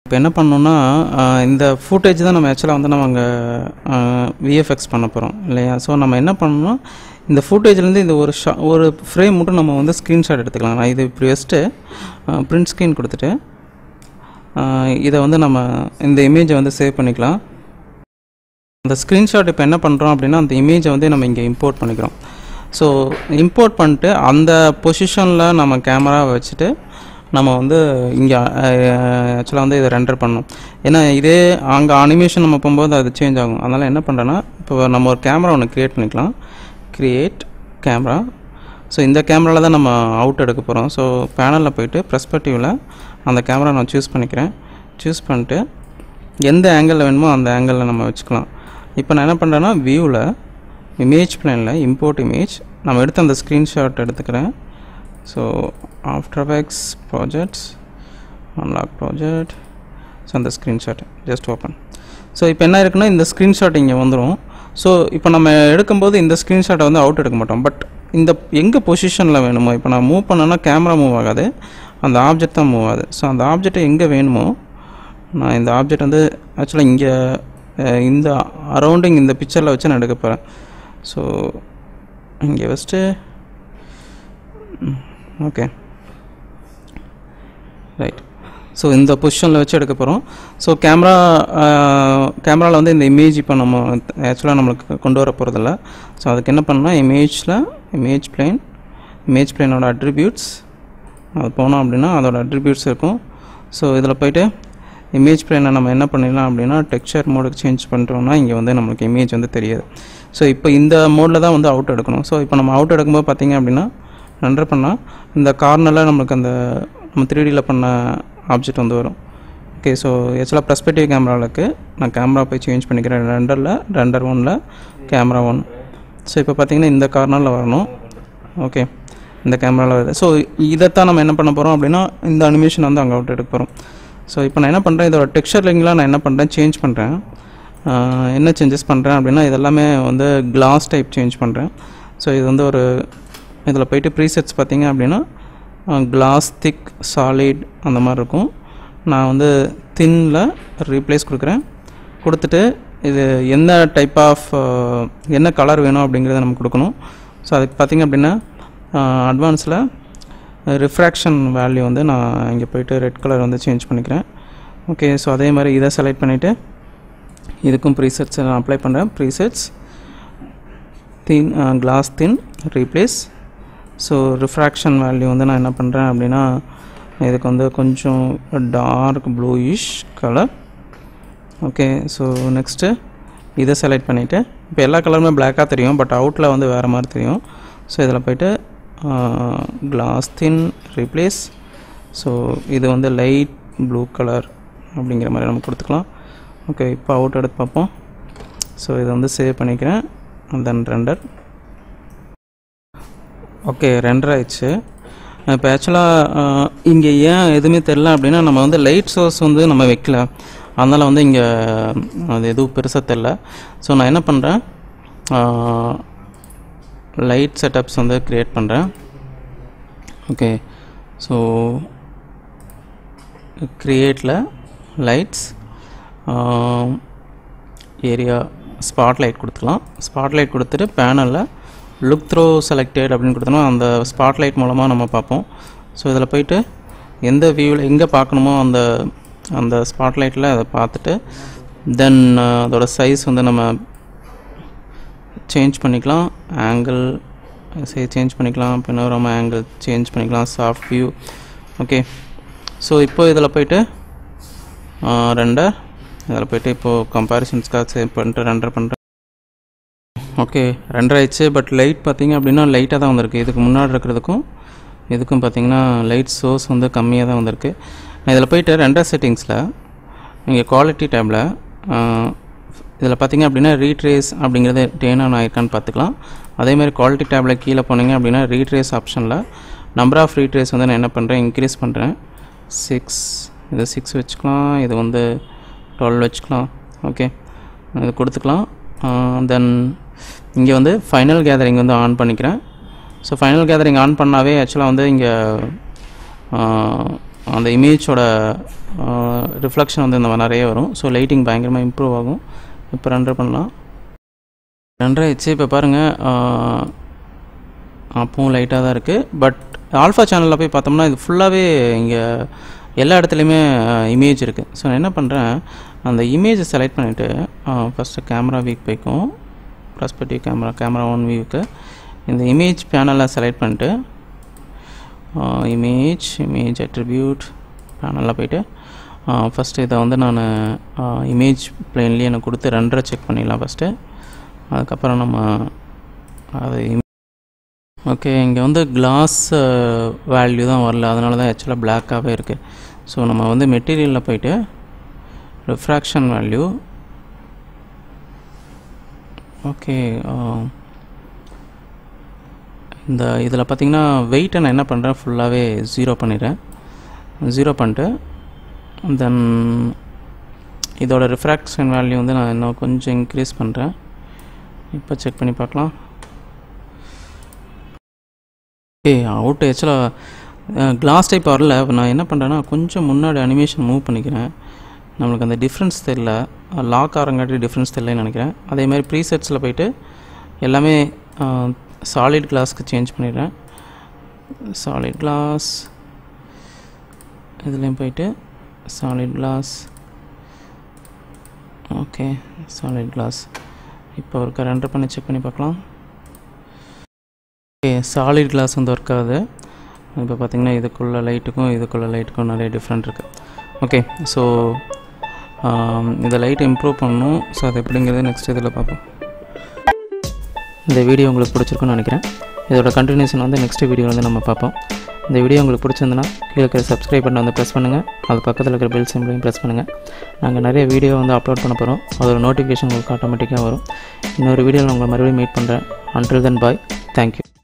இப்போ என்ன பண்ணோம்னா ஆஹ் இந்த ஃபுட்டேஜ் தான் நம்ம ஆக்சுவலாக வந்து நம்ம அங்கே விஎஃப்எக்ஸ் பண்ண போகிறோம் இல்லையா ஸோ நம்ம என்ன பண்ணணும்னா இந்த ஃபுட்டேஜ்லேருந்து இந்த ஒரு ஷா ஒரு ஃப்ரேம் மட்டும் நம்ம வந்து ஸ்க்ரீன்ஷாட் எடுத்துக்கலாம் நான் இது இப்படி வச்சுட்டு பிரிண்ட் ஸ்க்ரீன் கொடுத்துட்டு ஆஹ் இதை வந்து நம்ம இந்த இமேஜை வந்து சேவ் பண்ணிக்கலாம் அந்த ஸ்க்ரீன்ஷாட் இப்போ என்ன பண்ணுறோம் அப்படின்னா அந்த இமேஜை வந்து நம்ம இங்கே இம்போர்ட் பண்ணிக்கிறோம் ஸோ இம்போர்ட் பண்ணிட்டு அந்த பொசிஷனில் நம்ம கேமரா வச்சுட்டு நம்ம வந்து இங்கே ஆக்சுவலாக வந்து இதை ரெண்டர் பண்ணணும் ஏன்னா இதே அங்கே அனிமேஷன் நம்ம போகும்போது அது சேஞ்ச் ஆகும் அதனால் என்ன பண்ணுறேன்னா இப்போ நம்ம ஒரு கேமரா ஒன்று க்ரியேட் பண்ணிக்கலாம் க்ரியேட் கேமரா ஸோ இந்த கேமராவில் தான் நம்ம அவுட் எடுக்க போகிறோம் ஸோ பேனலில் போயிட்டு ப்ரெஸ்பெக்டிவில் அந்த கேமரா நான் சூஸ் பண்ணிக்கிறேன் சூஸ் பண்ணிட்டு எந்த ஆங்கிளில் வேணுமோ அந்த ஆங்கிளில் நம்ம வச்சுக்கலாம் இப்போ நான் என்ன பண்ணுறேன்னா வியூவில் இமேஜ் பிளானில் இம்போர்ட் இமேஜ் நம்ம எடுத்த அந்த ஸ்க்ரீன்ஷாட் எடுத்துக்கிறேன் so After Effects projects unlock project so அந்த ஸ்க்ரீன்ஷாட் ஜஸ்ட் ஓப்பன் ஸோ இப்போ என்ன இருக்குன்னா இந்த ஸ்க்ரீன்ஷாட் இங்கே வந்துடும் ஸோ இப்போ நம்ம எடுக்கும்போது இந்த ஸ்க்ரீன்ஷாட்டை வந்து அவுட் எடுக்க மாட்டோம் பட் இந்த எங்கே பொசிஷனில் வேணுமோ இப்போ நான் மூவ் பண்ணேன்னா கேமரா மூவ் ஆகாது அந்த ஆப்ஜெக்ட் தான் மூவ் ஆகுது ஸோ அந்த ஆப்ஜெக்ட் எங்கே வேணுமோ நான் இந்த ஆப்ஜெக்ட் வந்து ஆக்சுவலாக இங்கே இந்த அரௌண்டிங் இந்த பிக்சரில் வச்சு நான் எடுக்க போகிறேன் ஸோ இங்கே ஃபஸ்ட்டு ஓகே ரைட் ஸோ இந்த பொசிஷனில் வச்சு எடுக்க போகிறோம் ஸோ கேமரா கேமராவில் வந்து இந்த இமேஜ் இப்போ நம்ம ஆக்சுவலாக நம்மளுக்கு கொண்டு வர போகிறதில்ல ஸோ அதுக்கு என்ன பண்ணால் இமேஜில் இமேஜ் பிளேன் இமேஜ் பிளேனோட அட்ரிபியூட்ஸ் அது போனோம் அப்படின்னா அதோட அட்ரிபியூட்ஸ் இருக்கும் ஸோ இதில் போயிட்டு இமேஜ் பிளேனை நம்ம என்ன பண்ணிடலாம் அப்படின்னா டெக்ஸ்சர் மோடுக்கு சேஞ்ச் பண்ணிட்டோம்னா இங்கே வந்து நம்மளுக்கு இமேஜ் வந்து தெரியாது ஸோ இப்போ இந்த மோடில் தான் வந்து அவுட் எடுக்கணும் ஸோ இப்போ நம்ம அவுட் எடுக்கும்போது பார்த்தீங்க அப்படின்னா ரெண்டர் பண்ணால் இந்த கார்னரில் நம்மளுக்கு அந்த நம்ம த்ரீடியில் பண்ண ஆப்ஜெக்ட் வந்து வரும் ஓகே ஸோ ஆக்சுவலாக ப்ரெஸ்பெக்டிவ் கேமராவுக்கு நான் கேமரா போய் சேஞ்ச் பண்ணிக்கிறேன் ரெண்டரில் ரெண்டர் ஒனில் கேமரா ஒன் ஸோ இப்போ பார்த்தீங்கன்னா இந்த கார்னரில் வரணும் ஓகே இந்த கேமராவில் வருது ஸோ இதைத்தான் நம்ம என்ன பண்ண போகிறோம் அப்படின்னா இந்த அனிமேஷன் வந்து அங்கே அவுட் எடுக்க போகிறோம் ஸோ இப்போ நான் என்ன பண்ணுறேன் இதோட டெக்ஸ்சர் லிங்க்லாம் நான் என்ன பண்ணுறேன் சேஞ்ச் பண்ணுறேன் என்ன சேஞ்சஸ் பண்ணுறேன் அப்படின்னா இதெல்லாமே வந்து கிளாஸ் டைப் சேஞ்ச் பண்ணுறேன் ஸோ இது வந்து ஒரு இதில் போயிட்டு ப்ரீசெட்ஸ் பார்த்தீங்க அப்படின்னா கிளாஸ் திக் சாலிட் அந்த மாதிரி இருக்கும் நான் வந்து தின்னில் ரீப்ளேஸ் கொடுக்குறேன் கொடுத்துட்டு இது என்ன டைப் ஆஃப் என்ன கலர் வேணும் அப்படிங்கிறத நம்ம கொடுக்கணும் ஸோ அதுக்கு பார்த்திங்க அப்படின்னா அட்வான்ஸில் ரிஃப்ராக்ஷன் வேல்யூ வந்து நான் இங்கே போயிட்டு ரெட் கலர் வந்து சேஞ்ச் பண்ணிக்கிறேன் ஓகே ஸோ அதே மாதிரி இதை செலக்ட் பண்ணிவிட்டு இதுக்கும் ப்ரீசெட்ஸ் நான் அப்ளை பண்ணுறேன் presets thin glass thin replace so refraction value வந்து நான் என்ன பண்ணுறேன் அப்படின்னா இதுக்கு வந்து கொஞ்சம் dark bluish colour okay so next இதை செலக்ட் பண்ணிவிட்டு இப்போ எல்லா கலருமே பிளாக்காக தெரியும் பட் அவுட்டில் வந்து வேறு மாதிரி தெரியும் ஸோ இதில் போயிட்டு கிளாஸ் தின் ரீப்ளேஸ் ஸோ இது வந்து லைட் ப்ளூ கலர் அப்படிங்கிற மாதிரி நம்ம கொடுத்துக்கலாம் ஓகே இப்போ அவுட் எடுத்து பார்ப்போம் ஸோ இதை வந்து சேவ் பண்ணிக்கிறேன் தென் ரெண்டர் ஓகே ரெண்டர் ஆயிடுச்சு இப்போ ஆக்சுவலாக இங்கே ஏன் எதுவுமே தெரில அப்படின்னா நம்ம வந்து லைட் சோர்ஸ் வந்து நம்ம வைக்கல அதனால் வந்து இங்கே அது எதுவும் பெருசாக தெரில ஸோ நான் என்ன பண்ணுறேன் லைட் செட்டப்ஸ் வந்து க்ரியேட் பண்ணுறேன் ஓகே ஸோ க்ரியேட்டில் லைட்ஸ் ஏரியா ஸ்பாட் லைட் கொடுத்துக்கலாம் ஸ்பாட் லைட் கொடுத்துட்டு பேனலில் லுக் த்ரோ செலக்டட் அப்படின்னு கொடுத்தோம்னா அந்த ஸ்பாட் லைட் மூலமாக நம்ம பார்ப்போம் ஸோ இதில் போயிட்டு எந்த வியூவில் எங்கே பார்க்கணுமோ அந்த அந்த ஸ்பாட் லைட்டில் அதை பார்த்துட்டு தென் அதோட சைஸ் வந்து நம்ம சேஞ்ச் பண்ணிக்கலாம் ஆங்கிள் சேஞ்ச் பண்ணிக்கலாம் பின்னோரமா ஆங்கிள் சேஞ்ச் பண்ணிக்கலாம் சாஃப்ட் வியூ ஓகே ஸோ இப்போ இதில் போயிட்டு ரெண்டர் இதில் போயிட்டு இப்போது கம்பேரிசன்ஸ்க்காக சேவ் பண்ணிட்டு ரெண்டர் பண்ணுறேன் ஓகே ரெண்டர் ஆயிடுச்சு பட் லைட் பார்த்திங்க அப்படின்னா லைட்டாக தான் வந்திருக்கு இதுக்கு முன்னாடி இருக்கிறதுக்கும் இதுக்கும் பார்த்திங்கன்னா லைட் சோர்ஸ் வந்து கம்மியாக தான் வந்திருக்கு நான் இதில் போயிட்டு ரெண்டர் செட்டிங்ஸில் இங்கே குவாலிட்டி டேபில் இதில் பார்த்திங்க அப்படின்னா ரீட்ரேஸ் அப்படிங்கிறது டேன் ஆன் ஆயிருக்கான்னு பார்த்துக்கலாம் அதேமாதிரி குவாலிட்டி டேபில் கீழே போனீங்க அப்படின்னா ரீட்ரேஸ் ஆப்ஷனில் நம்பர் ஆஃப் ரீட்ரேஸ் வந்து நான் என்ன பண்ணுறேன் இன்க்ரீஸ் பண்ணுறேன் சிக்ஸ் இது சிக்ஸ் வச்சுக்கலாம் இது வந்து டுவெல் வச்சுக்கலாம் ஓகே இது கொடுத்துக்கலாம் தென் இங்கே வந்து ஃபைனல் கேதரிங் வந்து ஆன் பண்ணிக்கிறேன் ஸோ ஃபைனல் கேதரிங் ஆன் பண்ணாவே ஆக்சுவலாக வந்து இங்கே அந்த இமேஜோட ரிஃப்ளெக்ஷன் வந்து இந்த மாதிரி நிறைய வரும் ஸோ லைட்டிங் பயங்கரமாக இம்ப்ரூவ் ஆகும் இப்போ ரெண்டர் பண்ணலாம் ரெண்டரை ஆயிடுச்சு இப்போ பாருங்கள் அப்பவும் லைட்டாக தான் இருக்குது பட் ஆல்ஃபா சேனலில் போய் பார்த்தோம்னா இது ஃபுல்லாகவே இங்கே எல்லா இடத்துலையுமே இமேஜ் இருக்குது ஸோ நான் என்ன பண்ணுறேன் அந்த இமேஜை செலக்ட் பண்ணிவிட்டு ஃபஸ்ட்டு கேமரா வீக் போய்க்கும் ப்ரஸ்பெக்டிவ் கேமரா கேமரா ஒன் வியூக்கு இந்த இமேஜ் பேனலை செலக்ட் பண்ணிட்டு இமேஜ் இமேஜ் அட்ரிபியூட் பேனலில் போயிட்டு ஃபஸ்ட்டு இதை வந்து நான் இமேஜ் பிளேன்லேயே எனக்கு கொடுத்து ரெண்டரை செக் பண்ணிடலாம் ஃபஸ்ட்டு அதுக்கப்புறம் நம்ம அது ஓகே இங்கே வந்து கிளாஸ் வேல்யூ தான் வரல அதனால தான் ஆக்சுவலாக பிளாக்காகவே இருக்குது ஸோ நம்ம வந்து மெட்டீரியலில் போயிட்டு ரிஃப்ராக்ஷன் வேல்யூ ஓகே இந்த இதில் பார்த்தீங்கன்னா வெயிட்டை நான் என்ன பண்ணுறேன் ஃபுல்லாகவே ஜீரோ பண்ணிடுறேன் ஜீரோ பண்ணிட்டு தென் இதோட ரிஃப்ராக்ஷன் வேல்யூ வந்து நான் இன்னும் கொஞ்சம் இன்க்ரீஸ் பண்ணுறேன் இப்போ செக் பண்ணி பார்க்கலாம் ஏ அவுட் ஆக்சுவலாக கிளாஸ் டைப் வரல இப்போ நான் என்ன பண்ணுறேன்னா கொஞ்சம் முன்னாடி அனிமேஷன் மூவ் பண்ணிக்கிறேன் நம்மளுக்கு அந்த டிஃப்ரென்ஸ் தெரில லாக் ஆகிறங்காட்டி டிஃப்ரென்ஸ் தெரிலன்னு நினைக்கிறேன் அதே மாதிரி ப்ரீசெட்ஸில் போயிட்டு எல்லாமே சாலிட் கிளாஸ்க்கு சேஞ்ச் பண்ணிடுறேன் சாலிட் கிளாஸ் இதுலேயும் போயிட்டு solid glass okay solid glass இப்போ ஒருக்கா ரெண்டர் பண்ணி செக் பண்ணி பார்க்கலாம் ஓகே சாலிட் கிளாஸ் வந்து ஒர்க் ஆகுது இப்போ பார்த்தீங்கன்னா இதுக்குள்ள லைட்டுக்கும் இதுக்குள்ள லைட்டுக்கும் நிறைய டிஃப்ரெண்ட் இருக்குது ஓகே ஸோ இந்த லைட்டை இம்ப்ரூவ் பண்ணணும் ஸோ அது எப்படிங்கிறது நெக்ஸ்ட் இதில் பார்ப்போம் இந்த வீடியோ உங்களுக்கு பிடிச்சிருக்குன்னு நினைக்கிறேன் இதோட கண்டினியூஷன் வந்து நெக்ஸ்ட் வீடியோ வந்து நம்ம பார்ப்போம் இந்த வீடியோ உங்களுக்கு பிடிச்சிருந்துன்னா கீழே இருக்கிற சப்ஸ்கிரைப் பட்டன் வந்து ப்ரெஸ் பண்ணுங்கள் அது பக்கத்தில் இருக்கிற பெல் சிம்பிளையும் ப்ரெஸ் பண்ணுங்கள் நாங்கள் நிறைய வீடியோ வந்து அப்லோட் பண்ண போகிறோம் அதோட நோட்டிஃபிகேஷன் உங்களுக்கு ஆட்டோமேட்டிக்காக வரும் இன்னொரு வீடியோவில் உங்களை மறுபடியும் மீட் பண்ணுறேன் அன்டில் தென் பாய் தேங்க்யூ